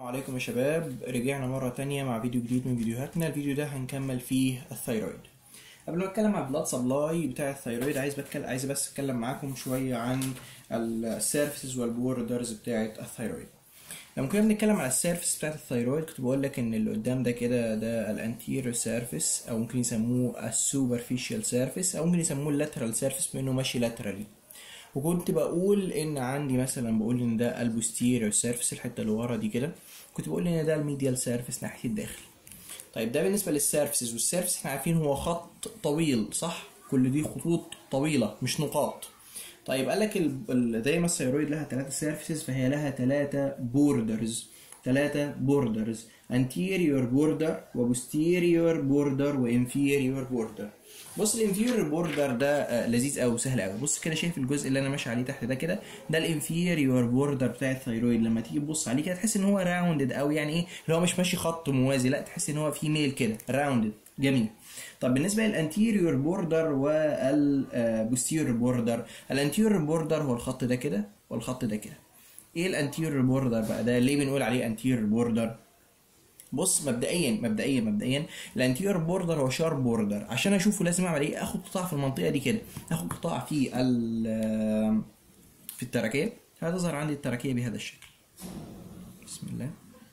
عليكم يا شباب رجعنا مرة تانية مع فيديو جديد من فيديوهاتنا الفيديو ده هنكمل فيه الثيرويد قبل ما اتكلم عن البلاد سبلاي بتاع الثيرويد عايز بتكلم عايز بس اتكلم معاكم شوية عن السيرفيسز والبوردرز بتاعة الثيرويد لما كنا بنتكلم على السيرفيس بتاعت الثيرويد كنت بقول لك ان اللي قدام ده كده ده الانتيريور سيرفيس او ممكن يسموه السوبرفيشال سيرفيس او ممكن يسموه اللاترال سيرفيس بانه ماشي لاترالي وكنت بقول ان عندي مثلا بقول ان ده البوستيريور سيرفيس الحته اللي ورا دي كده كنت بقول ان ده الميديال سيرفيس ناحيه الداخل طيب ده بالنسبه للسيرفيسز والسيرفيس احنا عارفين هو خط طويل صح كل دي خطوط طويله مش نقاط طيب قال لك ال- ال- زي ما الثيرويد لها ثلاثه سيرفيسز فهي لها ثلاثه بوردرز ثلاثه بوردرز anterior border وبوستيريور بوردر وانفيريور بوردر بص الانفيريور بوردر ده آه، لذيذ قوي وسهل قوي بص كده شايف الجزء اللي انا ماشي عليه تحت ده كده ده الانفيريور بوردر بتاع الثيرويد لما تيجي تبص عليه كده تحس ان هو راوندد قوي يعني ايه اللي هو مش ماشي خط موازي لا تحس ان هو في ميل كده راوندد جميل طب بالنسبه للانتيريور بوردر والبوستيريور بوردر الانتيريور بوردر هو الخط ده كده والخط ده كده ايه الانتيريور بوردر بقى ده ليه بنقول عليه انتيريور بوردر بص مبدئيا مبدئيا مبدئيا الانتيريور بوردر هو شارب بوردر عشان اشوفه لازم اعمل ايه اخد قطاع في المنطقه دي كده اخد قطاع في ال في التركيه هتظهر عندي التركيه بهذا الشكل بسم الله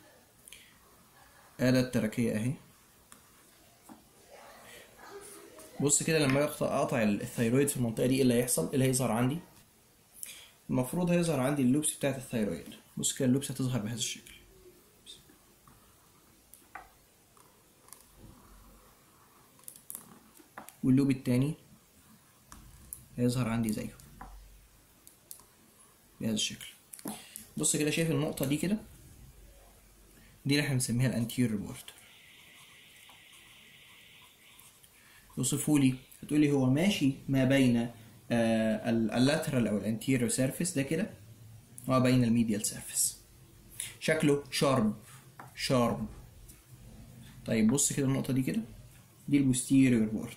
آلة التركية اهي بص كده لما اقطع اقطع الثيرويد في المنطقه دي ايه اللي هيحصل ايه اللي هيظهر عندي المفروض هيظهر عندي اللوبس بتاعت الثيرويد بص كده اللوبس هتظهر بهذا الشكل واللوب التاني هيظهر عندي زيه بهذا الشكل بص كده شايف النقطة دي كده دي اللي احنا بنسميها الانتيريور بوردر يوصفوا لي هتقولي هو ماشي ما بين اللاترال او الانتيريور سيرفيس ده كده وما بين الميديال سيرفيس شكله شارب شارب طيب بص كده النقطة دي كده دي البوستيريور بوردر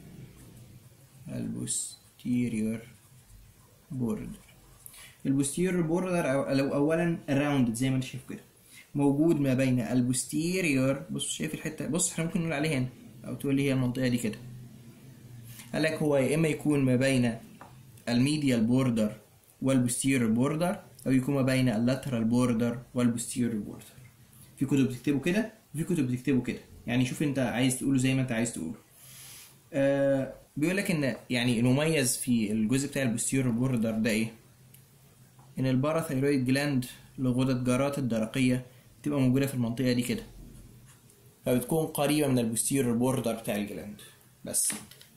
البوستيريور بوردر البوستيريور بوردر أو- لو اولا راوندد زي ما انت شايف كده موجود ما بين البوستيريور بص شايف الحته بص احنا ممكن نقول عليه هنا او تقول لي هي المنطقه دي كده قال لك هو يا اما يكون ما بين الميديال بوردر والبوستيريور بوردر او يكون ما بين اللاترال بوردر والبوستيريور بوردر في كتب بتكتبه كده وفي كتب بتكتبه كده يعني شوف انت عايز تقوله زي ما انت عايز تقوله آه بيقول لك ان يعني المميز في الجزء بتاع البوستيريور بوردر ده ايه ان الباراثيرويد جلاند لغدة جارات الدرقية تبقى موجودة في المنطقة دي كده فبتكون قريبة من البوستيريور بوردر بتاع الجلاند بس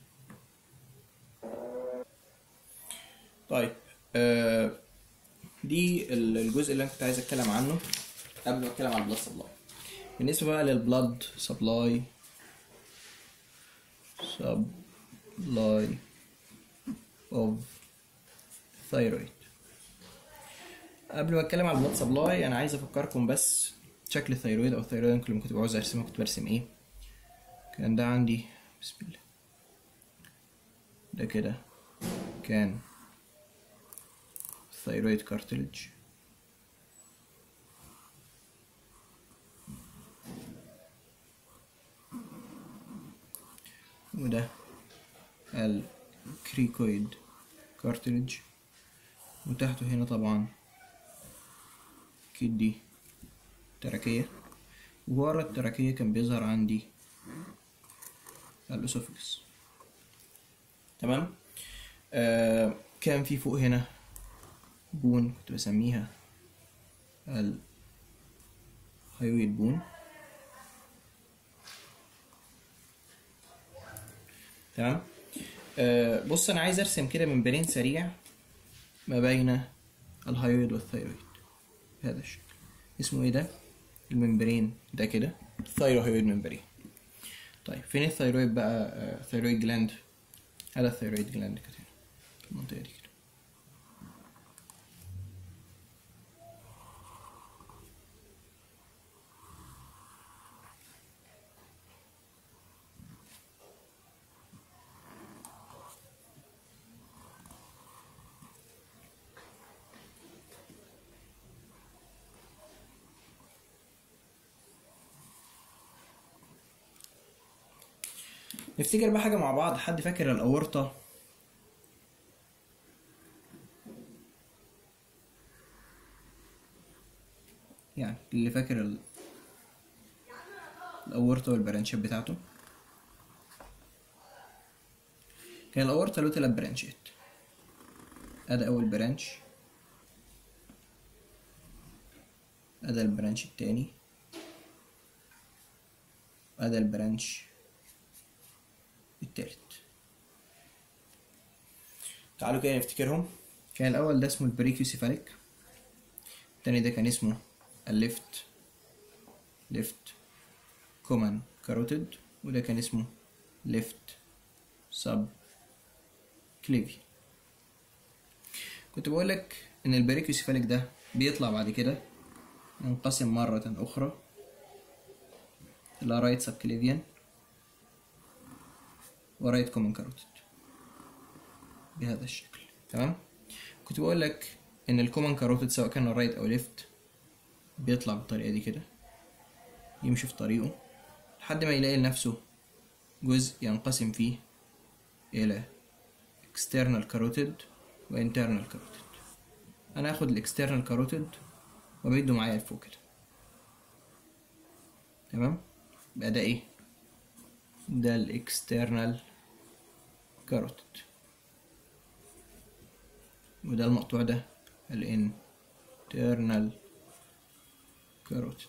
طيب آه دي ال- الجزء اللي انا كنت عايز اتكلم عنه قبل ما اتكلم عن البلاد سبلاي بالنسبة بقى للبلاد سبلاي supply of thyroid قبل ما اتكلم على البلاد سبلاي انا عايز افكركم بس شكل الثيرويد او الثيرويد أنا كل ما كنت بعوز ارسمها كنت برسم ايه كان ده عندي بسم الله ده كده كان ثيرويد كارتلج وده الكريكويد كارتلج وتحته هنا طبعا كدي تركية وورا التركية كان بيظهر عندي الأسوفجس تمام آه كان في فوق هنا بون كنت بسميها الهايويد بون تمام آه بص انا عايز ارسم كده ممبرين سريع ما بين الهايويد والثيرويد بهذا الشكل اسمه ايه ده الممبرين ده كده ثايروهايويد ممبرين طيب فين الثيرويد بقى آه ثيرويد جلاند هذا الثيرويد جلاند كده هنا، في المنطقه دي كده نفتكر بقى حاجة مع بعض حد فاكر الأورطة يعني اللي فاكر ال... الأورطة والبرانشات بتاعته كان الأورطة له تلات برانشات أدا أول برانش أدا البرانش التاني أدا البرانش التالت تعالوا كده نفتكرهم كان الأول ده اسمه البريكيوسيفاليك التاني ده كان اسمه الليفت ليفت كومان كاروتيد وده كان اسمه ليفت سب كليفي كنت بقول لك ان البريكيوسيفاليك ده بيطلع بعد كده ينقسم مرة أخرى إلى رايت سب كليفيان ورايت كومن كاروتيد بهذا الشكل تمام كنت بقول لك ان الكومن كاروتيد سواء كان رايت او ليفت بيطلع بالطريقه دي كده يمشي في طريقه لحد ما يلاقي لنفسه جزء ينقسم فيه الى external carotid و internal carotid انا هاخد الاكسترنال كاروتيد وابيده معايا لفوق كده تمام يبقى ده ايه ده الاكسترنال كاروتيد وده المقطوع ده الانترنال كاروتيد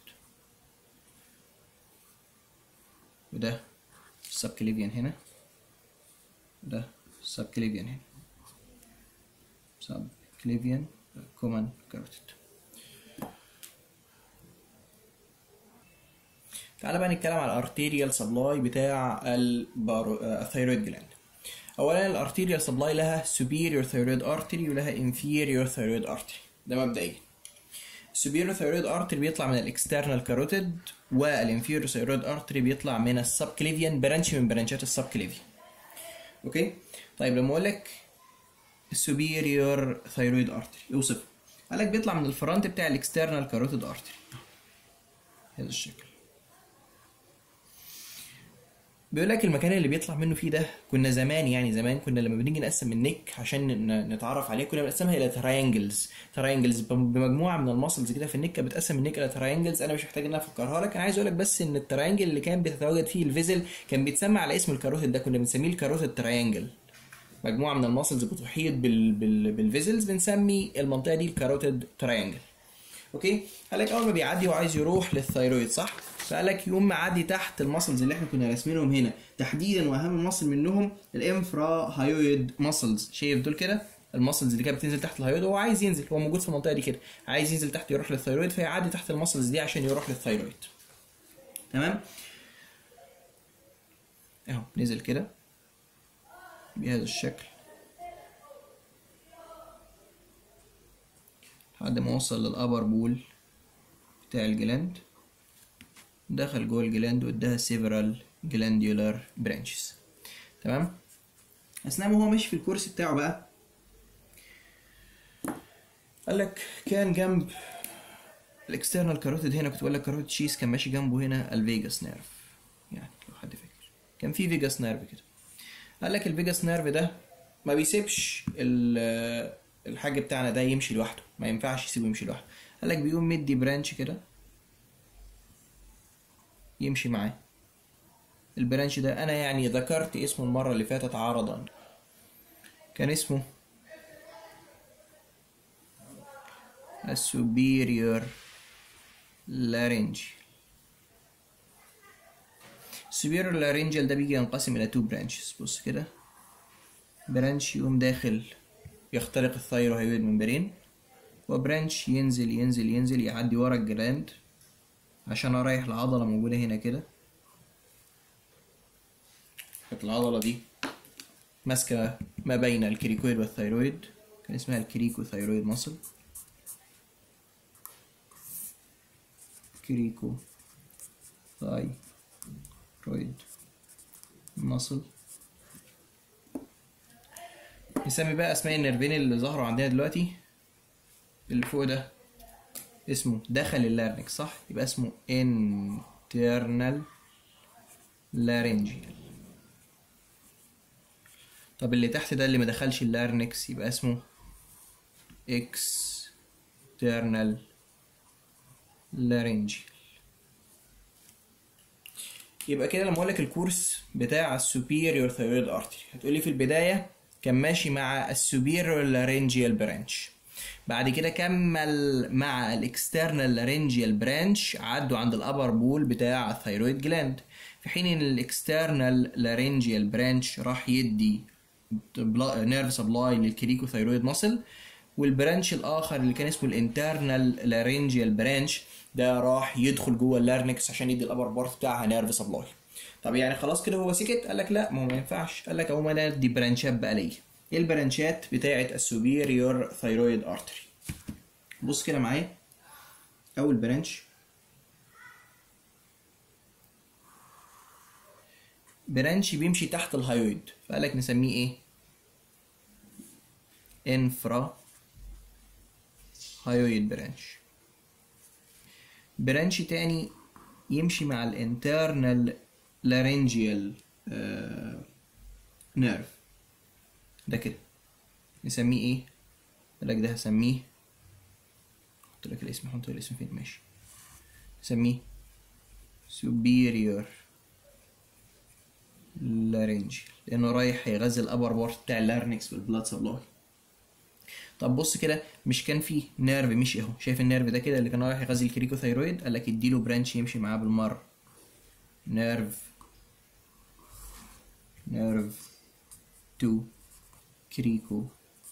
وده السبكليفيان هنا وده السبكليفيان هنا سبكليفيان كومان كاروتيد تعالى بقى نتكلم على الارتيريال سبلاي بتاع البارو... الثيرويد جلاند اولا الارتيريال سبلاي لها superior thyroid artery ولها inferior thyroid artery ده مبدئيا السوبيريور ثيرويد ارتري بيطلع من الاكسترنال كاروتيد والانفيريور ثيرويد ارتري بيطلع من السبكليفيان برانش من برانشات السبكليفيان اوكي طيب لما اقول لك السوبيريور ثيرويد ارتري اوصفه قال لك بيطلع من الفرونت بتاع الاكسترنال كاروتيد ارتري هذا الشكل بيقول لك المكان اللي بيطلع منه فيه ده كنا زمان يعني زمان كنا لما بنيجي نقسم النك عشان ن- نتعرف عليه كنا بنقسمها الى تراينجلز تراينجلز بمجموعه من الماسلز كده في النك بتقسم النك الى تراينجلز انا مش محتاج ان انا افكرها لك انا عايز اقول لك بس ان التراينجل اللي كان بيتواجد فيه الفيزل كان بيتسمى على اسم الكاروتيد ده كنا بنسميه الكاروتيد تراينجل مجموعه من الماسلز بتحيط بال... بال... بالفيزلز بنسمي المنطقه دي الكاروتيد تراينجل اوكي قال لك اول ما بيعدي وعايز يروح للثيرويد صح فقال لك يقوم معدي تحت المسلز اللي احنا كنا راسمينهم هنا تحديدا واهم مصل منهم الانفرا هايويد ماسلز شايف دول كده المسلز اللي كانت بتنزل تحت الهايويد هو عايز ينزل هو موجود في المنطقه دي كده عايز ينزل تحت يروح للثيرويد فيعدي تحت المسلز دي عشان يروح للثيرويد تمام اهو نزل كده بهذا الشكل لحد ما وصل للابر بول بتاع الجلاند دخل جوه الجلاند واداها several glandular branches تمام اثناء ما هو ماشي في الكورس بتاعه بقى قال لك كان جنب الاكسترنال كاروتيد هنا كنت بقول لك كاروتيد شيس كان ماشي جنبه هنا الفيجاس نيرف يعني لو حد فاكر كان في فيجاس نيرف كده قال لك الفيجاس نيرف ده ما بيسيبش ال- الحاج بتاعنا ده يمشي لوحده ما ينفعش يسيبه يمشي لوحده قال لك بيقوم مدي برانش كده يمشي معاه البرانش ده انا يعني ذكرت اسمه المره اللي فاتت عرضا كان اسمه السوبيريور لارنج السوبيريور لارنجل ده بيجي ينقسم الى تو برانشز بص كده برانش يقوم داخل يخترق الثايروهيد ممبرين وبرانش ينزل ينزل ينزل يعدي ورا الجلاند عشان ارايح العضله موجوده هنا كده كانت العضله دي ماسكه ما بين الكريكويد والثيرويد كان اسمها الكريكو ثيرويد ماسل كريكو ثايرويد ماسل نسمي بقى اسماء النيرفين اللي ظهروا عندنا دلوقتي اللي فوق ده اسمه دخل اللارنكس صح يبقى اسمه internal laryngeal طب اللي تحت ده اللي ما دخلش اللارنكس يبقى اسمه external laryngeal يبقى كده لما اقول لك الكورس بتاع السوبيريور ثايرويد ارتري هتقولي في البدايه كان ماشي مع السوبيريور لارنجيال برانش بعد كده كمل مع الاكسترنال لارنجيال برانش عدوا عند الابر بول بتاع الثايرويد جلاند في حين ان الاكسترنال لارنجيال برانش راح يدي نيرف سبلاي للكريكو ثايرويد ماسل والبرانش الاخر اللي كان اسمه الانترنال لارنجيال برانش ده راح يدخل جوه اللارنكس عشان يدي الابر بارت بتاعها نيرف سبلاي طب يعني خلاص كده هو سكت قال لك لا ما هو ما ينفعش قال لك اهو ما دي برانشات بقى ليا ايه البرانشات بتاعه السوبيريور ثايرويد ارتري بص كده معايا اول برانش برانش بيمشي تحت الهايويد فقال لك نسميه ايه انفرا هايويد برانش برانش تاني يمشي مع الانترنال لارنجيال نيرف ده كده نسميه ايه قال لك ده هسميه احط لك الاسم احط الاسم فين ماشي نسميه superior laryngeal لانه رايح هيغذي الابر بارت بتاع اللارنكس بالبلاد سبلاي طب بص كده مش كان في نيرف مشي اهو شايف النيرف ده كده اللي كان رايح يغذي الكريكو ثايرويد قال لك اديله برانش يمشي معاه بالمره نيرف نيرف 2 كريكو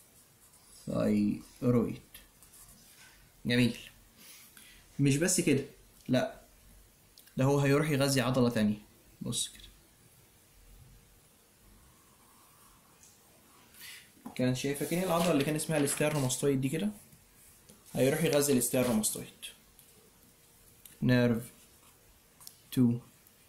ثايرويد جميل مش بس كده لا ده هو هيروح يغذي عضلة تانية بص كده كان شايف فاكرين العضلة اللي كان اسمها الاستيرنوماستويد دي كده هيروح يغذي الاستيرنوماستويد نيرف 2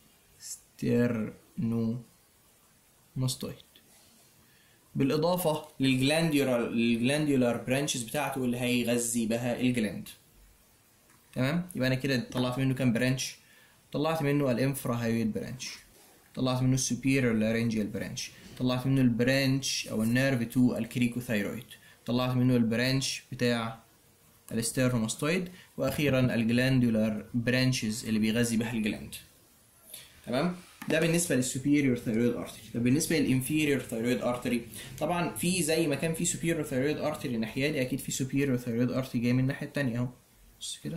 ستيرنوماستويد بالإضافة للجلانديولار للجلانديولار برانشز بتاعته اللي هيغذي بها الجلاند تمام يبقى أنا كده طلعت منه كام برانش طلعت منه الانفرا هايويد برانش طلعت منه السوبيريور لارنجيال برانش طلعت منه البرانش او النيرف 2 الكريكو ثايرويد طلعت منه البرانش بتاع الاستيرنوماستويد واخيرا الجلاندولار برانشز اللي بيغذي بها الجلاند تمام ده بالنسبه للسوبيريور ثايرويد ارتري طب بالنسبه للانفيريور ثايرويد ارتري طبعا في زي ما كان في سوبيريور ثايرويد ارتري الناحيه دي اكيد في سوبيريور ثايرويد ارتري جاي من الناحيه الثانيه اهو بص كده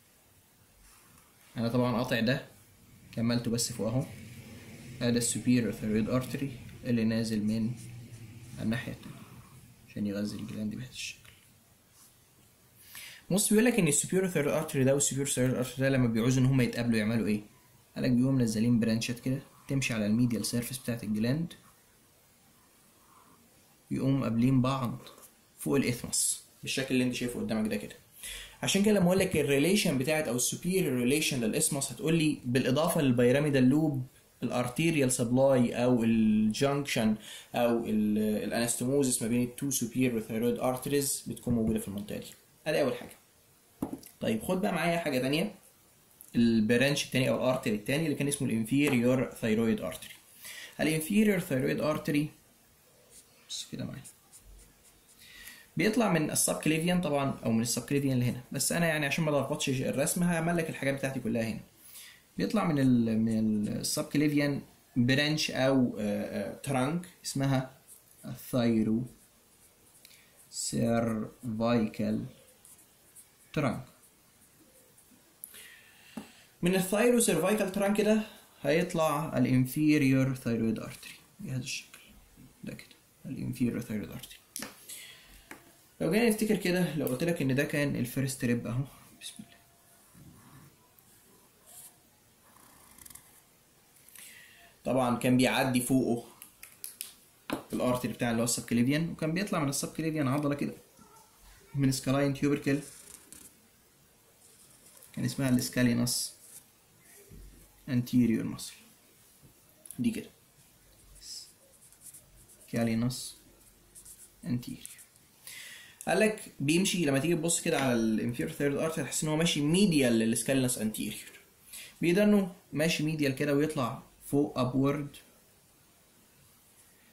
انا طبعا قاطع ده كملته بس فوق اهو هذا السوبيريور ثايرويد ارتري اللي نازل من الناحيه الثانيه عشان يغذي الجلاند بهذا الشكل بص بيقول لك ان السوبيريور ثايرويد ارتري ده والسوبيريور ثايرويد ارتري ده لما بيعوزوا ان هم يتقابلوا يعملوا ايه قال لك بيقوموا منزلين برانشات كده تمشي على الميديال سيرفيس بتاعت الجلاند يقوموا قابلين بعض فوق الاثمس بالشكل اللي انت شايفه قدامك ده كده عشان كده لما اقول لك الريليشن بتاعت او السوبيريور ريليشن للاسمس هتقول لي بالاضافه للبيراميدال لوب الارتيريال سبلاي او الجنكشن او الانستموزس ما بين التو سوبيريور ثايرويد ارتريز بتكون موجوده في المنطقه دي ادي اول حاجه طيب خد بقى معايا حاجه ثانيه البرانش الثاني او الارتري الثاني اللي كان اسمه الانفيريور ثايرويد ارتري الانفيريور ثايرويد ارتري بص كده معايا بيطلع من السب كليفيان طبعا او من السب كليفيان اللي هنا بس انا يعني عشان ما لخبطش الرسم هعمل لك الحاجات بتاعتي كلها هنا بيطلع من ال من السب كليفيان برانش او ترانك اسمها الثايرو سيرفايكال ترانك من الثايرو سيرفايكال ترانك ده هيطلع الانفيريور ثايرويد ارتري بهذا الشكل ده كده الانفيريور ثايرويد ارتري لو جينا نفتكر كده لو قلت لك ان ده كان الفيرست ريب اهو بسم الله طبعا كان بيعدي فوقه الارتري بتاع اللي هو السبكليفيان وكان بيطلع من السبكليفيان عضله كده من سكالاين تيوبركل كان اسمها الاسكالينس anterior muscle دي كده سكالينس anterior قال لك بيمشي لما تيجي تبص كده على الانفيريور ثيرد ارتري تحس ان هو ماشي ميديال للسكالينس انتيريور بيقدر انه ماشي ميديال كده ويطلع فوق ابورد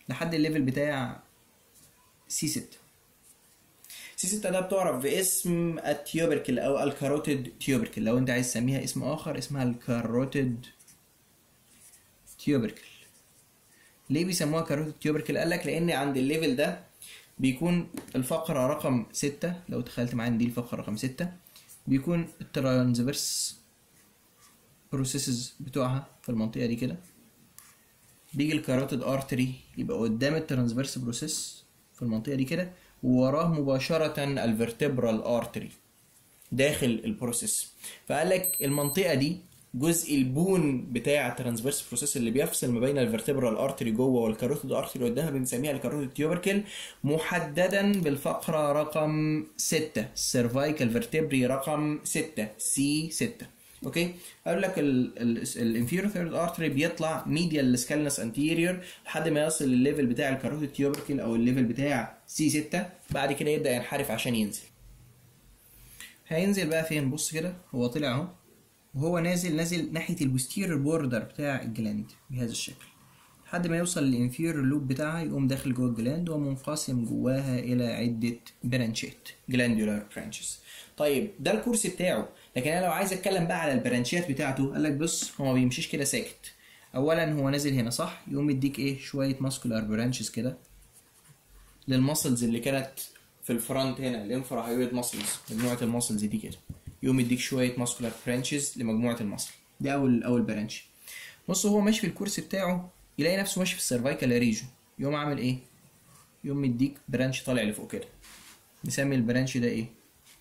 لحد الليفل بتاع سي 6 سي 6 ده بتعرف باسم التيوبركل او الكاروتيد تيوبركل لو انت عايز تسميها اسم اخر اسمها الكاروتيد تيوبركل ليه بيسموها كاروتيد تيوبركل قال لك لان عند الليفل ده بيكون الفقرة رقم ستة لو تخيلت معايا إن دي الفقرة رقم ستة بيكون الترانسفيرس بروسيسز بتوعها في المنطقة دي كده بيجي الكاروتيد ارتري يبقى قدام الترانسفيرس بروسيس في المنطقة دي كده ووراه مباشرة الفرتبرال ارتري داخل البروسيس فقال لك المنطقة دي جزء البون بتاع الترانسفيرس بروسيس اللي بيفصل ما بين الفرتبرال ارتري جوه والكاروتيد ارتري قدامها بنسميها الكاروتيد تيوبركل محددا بالفقره رقم 6 السيرفايكال فيرتبري رقم 6 سي 6 اوكي اقول لك الانفيريور ثيرد ارتري بيطلع ميديال لسكالنس انتيريور لحد ما يصل للليفل بتاع الكاروتيد تيوبركل او الليفل بتاع سي 6 بعد كده يبدا ينحرف عشان ينزل هينزل بقى فين بص كده هو طلع اهو وهو نازل نازل ناحية البوستيريور بوردر بتاع الجلاند بهذا الشكل لحد ما يوصل للانفيريور لوب بتاعها يقوم داخل جوه الجلاند ومنقسم جواها إلى عدة برانشات جلاندولار برانشز طيب ده الكورس بتاعه لكن انا لو عايز اتكلم بقى على البرانشات بتاعته قال لك بص هو ما بيمشيش كده ساكت اولا هو نازل هنا صح يقوم يديك ايه شويه ماسكولار برانشز كده للمسلز اللي كانت في الفرونت هنا الانفرا هايويد ماسلز مجموعه الماسلز دي كده يقوم يديك شويه ماسكولار برانشز لمجموعه المصل ده اول اول برانش بص هو ماشي في الكورس بتاعه يلاقي نفسه ماشي في السيرفايكال ريجو يقوم عامل ايه يقوم مديك برانش طالع لفوق كده نسمي البرانش ده ايه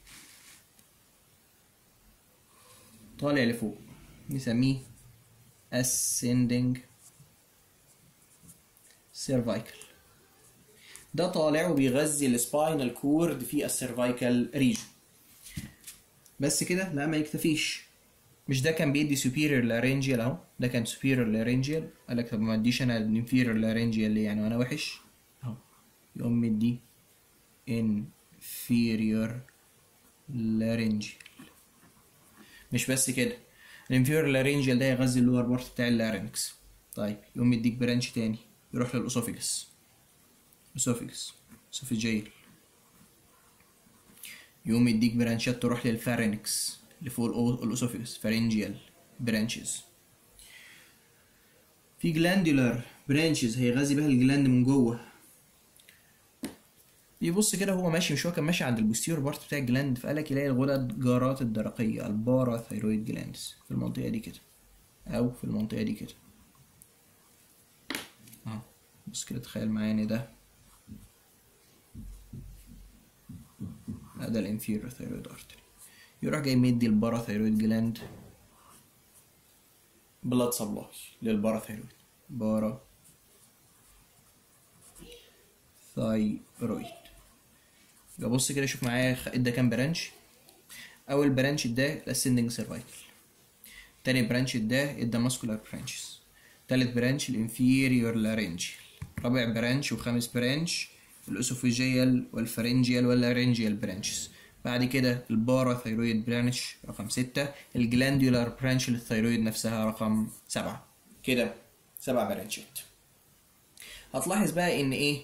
طالع لفوق نسميه ascending cervical ده طالع وبيغذي السباينال كورد في السيرفايكال ريجن بس كده لا ما يكتفيش مش ده كان بيدي superior laryngeal اهو ده كان superior laryngeal قال لك طب ما اديش انا inferior laryngeal ليه يعني وانا وحش اهو يقوم مدي inferior laryngeal مش بس كده الانفيريور لارينجيال ده يغذي اللور بارت بتاع اللارynx طيب يقوم يديك برانش تاني يروح للاسوفيجس اسوفيجس اسوفيجيال يقوم يديك برانشات تروح للفارينكس اللي فوق الاسوفيجس فارنجيال برانشز في جلاندولار برانشز هيغذي بها الجلاند من جوه يبص كده هو ماشي مش هو كان ماشي عند البوستيرور بارت بتاع الجلاند فقالك يلاقي الغدد جارات الدرقية البارا ثيرويد جلاندز في المنطقة دي كده أو في المنطقة دي كده اهو بص كده تخيل معايا ان ده ده الانفيريور ثيرويد ارتري يروح جاي مدي البارا ثيرويد جلاند بلاد سبلاي للبارا ثيرويد بارا ثايرويد يبقى بص كده شوف معايا ادى كام برانش اول برانش اداه الاسندنج سيرفايكل تاني برانش اداه ادى ماسكولار برانشز تالت برانش الانفيريور لارنجيال رابع برانش وخامس برانش الاسوفيجيال والفارنجيال واللارنجيال برانشز بعد كده البارا ثيرويد برانش رقم ستة الجلاندولار برانش للثيرويد نفسها رقم سبعة كده سبع برانشات هتلاحظ بقى ان ايه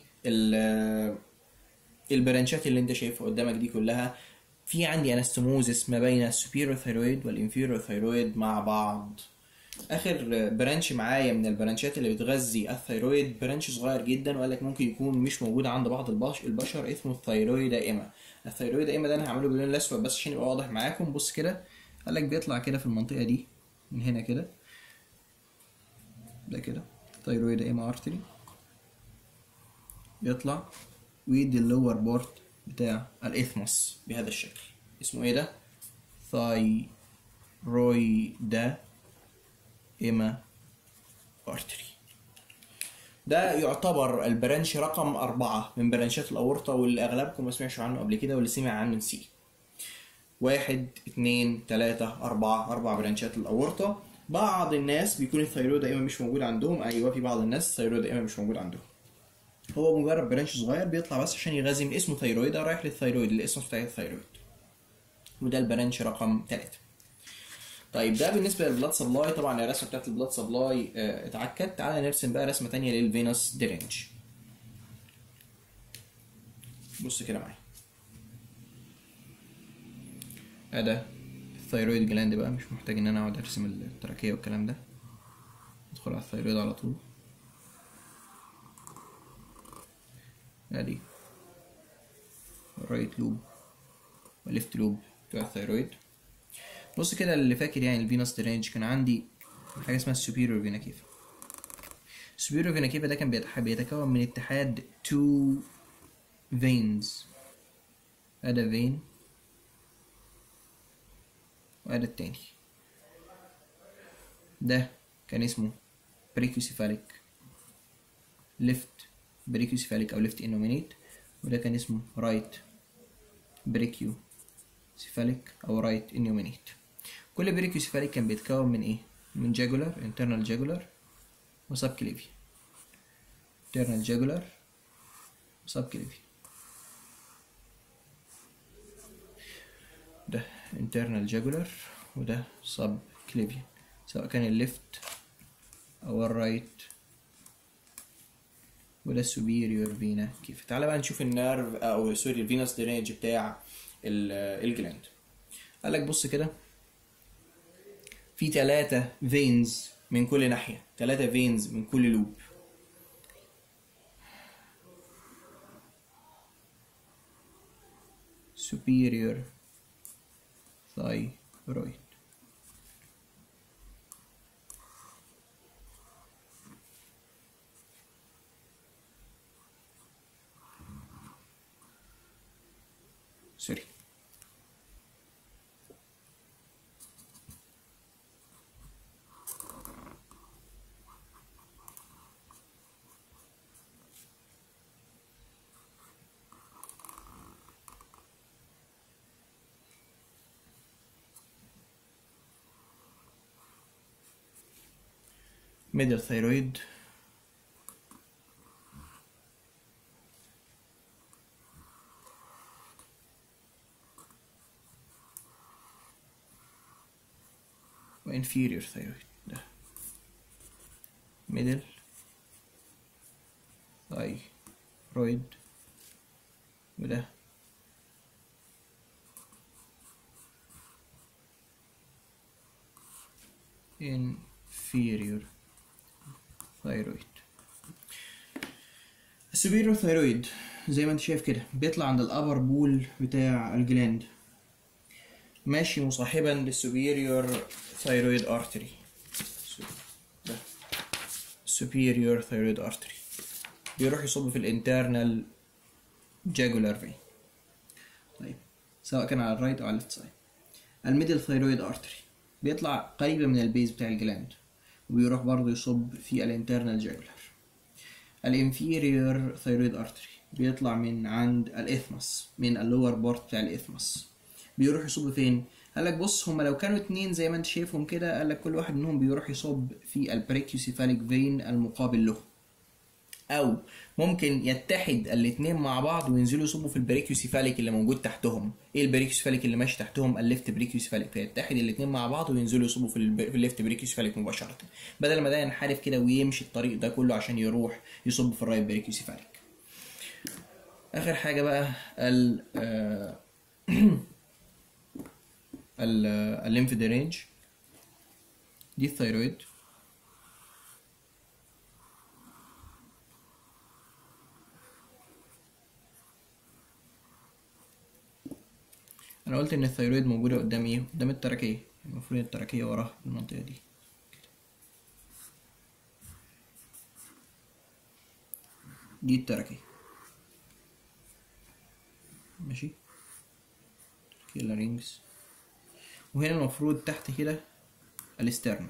البرانشات اللي انت شايفها قدامك دي كلها في عندي انستموزس ما بين السوبيريور ثيرويد والانفيريور ثيرويد مع بعض اخر برانش معايا من البرانشات اللي بتغذي الثيرويد برانش صغير جدا وقال لك ممكن يكون مش موجود عند بعض البشر اسمه الثيرويد دائمه الثيرويد دائمه ده انا هعمله باللون الاسود بس عشان يبقى واضح معاكم بص كده قال لك بيطلع كده في المنطقه دي من هنا كده ده كده ثيرويد دائمه ارتري يطلع ويدي اللور بورت بتاع الاثموس بهذا الشكل اسمه ايه ده ثايرويدا ايما ارتري ده يعتبر البرانش رقم أربعة من برانشات الأورطة واللي أغلبكم ما سمعش عنه قبل كده واللي سمع عنه نسيه واحد اتنين تلاتة أربعة أربع برانشات الأورطة بعض الناس بيكون الثيرويد دائما مش موجود عندهم أيوة في بعض الناس الثيرويد دائما مش موجود عندهم هو مجرد برانش صغير بيطلع بس عشان يغذي من اسمه ثيرويد رايح للثيرويد الاسم بتاع الثيرويد وده البرانش رقم ثلاثة طيب ده بالنسبة للبلاد سبلاي طبعا الرسمة بتاعت البلاد سبلاي اه اتعكت تعالى نرسم بقى رسمة تانية للفينوس درينج بص كده معايا ادي الثيرويد جلاند بقى مش محتاج ان انا اقعد ارسم التراكية والكلام ده ادخل على الثيرويد على طول ادي الرايت لوب والليفت لوب بتوع الثيرويد بص كده اللي فاكر يعني الفينوس درينج كان عندي حاجه اسمها السوبيريور فينا كيفا السوبيريور فينا كيفا ده كان بيتح- بيتكون من اتحاد تو فينز ادي فين وادي التاني ده كان اسمه بريكيوسيفاليك ليفت بريكيوسيفاليك او ليفت انومينيت وده كان اسمه رايت بريكيو سيفاليك او رايت انيومينيت كل بريكيوسيفاليك كان بيتكون من ايه من جاجولار internal جاجولار وسب كليفي internal جاجولار وسب كليفي ده internal جاجولار وده سب كليفي سواء كان الليفت او الرايت وده السوبيريور فينا كيف تعالى بقى نشوف النيرف او سوري الفينوس درينج بتاع ال- الجلاند قال لك بص كده في ثلاثة فينز من كل ناحية ثلاثة فينز من كل لوب superior thyroid سوري middle thyroid وانفيريور thyroid ده middle thyroid وده inferior thyroid السوبيريور ثايرويد زي ما انت شايف كده بيطلع عند الابر بول بتاع الجلاند ماشي مصاحبا للسوبيريور ثايرويد ارتري ده superior thyroid artery بيروح يصب في الانترنال جاجولار فين طيب سواء كان على الرايت او على الليفت سايد الميدل ثايرويد ارتري بيطلع قريبة من البيز بتاع الجلاند وبيروح برضه يصب في الانترنال جاجولار الانفيريور ثايرويد ارتري بيطلع من عند الاثمس من اللور بارت بتاع الاثمس بيروح يصب فين قال لك بص هما لو كانوا اتنين زي ما انت شايفهم كده قال لك كل واحد منهم بيروح يصب في البريكيوسيفاليك فين المقابل له او ممكن يتحد الاتنين مع بعض وينزلوا يصبوا في البريكيوسيفاليك اللي موجود تحتهم ايه البريكيوسيفاليك اللي ماشي تحتهم الليفت بريكيوسيفاليك فيتحد الاتنين مع بعض وينزلوا يصبوا في, الب... في الليفت بريكيوسيفاليك مباشره بدل ما ده ينحرف كده ويمشي الطريق ده كله عشان يروح يصب في الرايت بريكيوسيفاليك اخر حاجه بقى ال آه، ال الليمف درينج دي الثيرويد انا قلت ان الثيرويد موجوده قدام ايه قدام التركيه المفروض التركيه وراها في المنطقه دي دي التركيه ماشي تركيه لارينجز وهنا المفروض تحت كده الاسترنا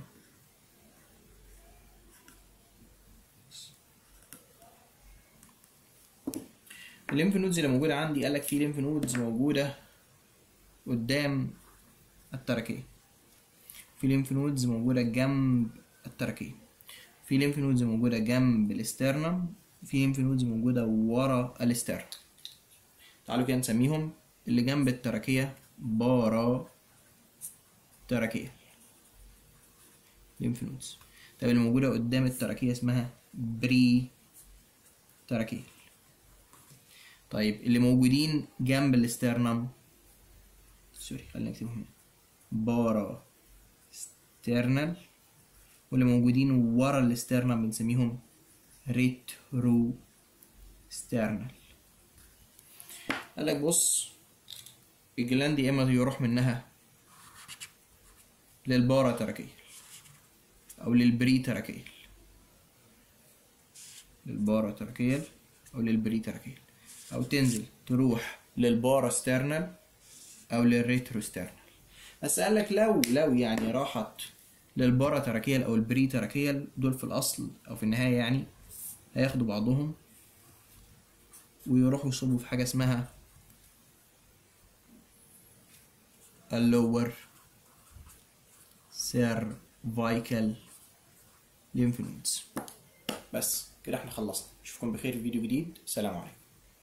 الليمف نودز اللي موجوده عندي قال لك في ليمف نودز موجوده قدام التركيه في ليمف نودز موجوده جنب التركيه في ليمف نودز موجوده جنب الاسترنم في ليمف نودز موجوده ورا الاسترنم تعالوا كده نسميهم اللي جنب التركيه بارا تركيه ليمف نودز طب اللي موجوده قدام التركيه اسمها بري تركيه طيب اللي موجودين جنب الاسترنم سوري خلينا نكتبهم هنا بارا سترنال واللي موجودين ورا الاسترنم بنسميهم ريترو سترنال قال لك بص الجلاند يا اما يروح منها للبارا تراكيل او للبري تراكيل للبارا تراكيل او للبري تراكيل او تنزل تروح للبارا سترنال او للريترو سترنال بس قال لك لو لو يعني راحت للبارا تراكيل او البري تراكيل دول في الاصل او في النهايه يعني هياخدوا بعضهم ويروحوا يصبوا في حاجه اسمها اللور سيرفايكال ليمف نودز بس كده احنا خلصنا اشوفكم بخير في فيديو جديد سلام عليكم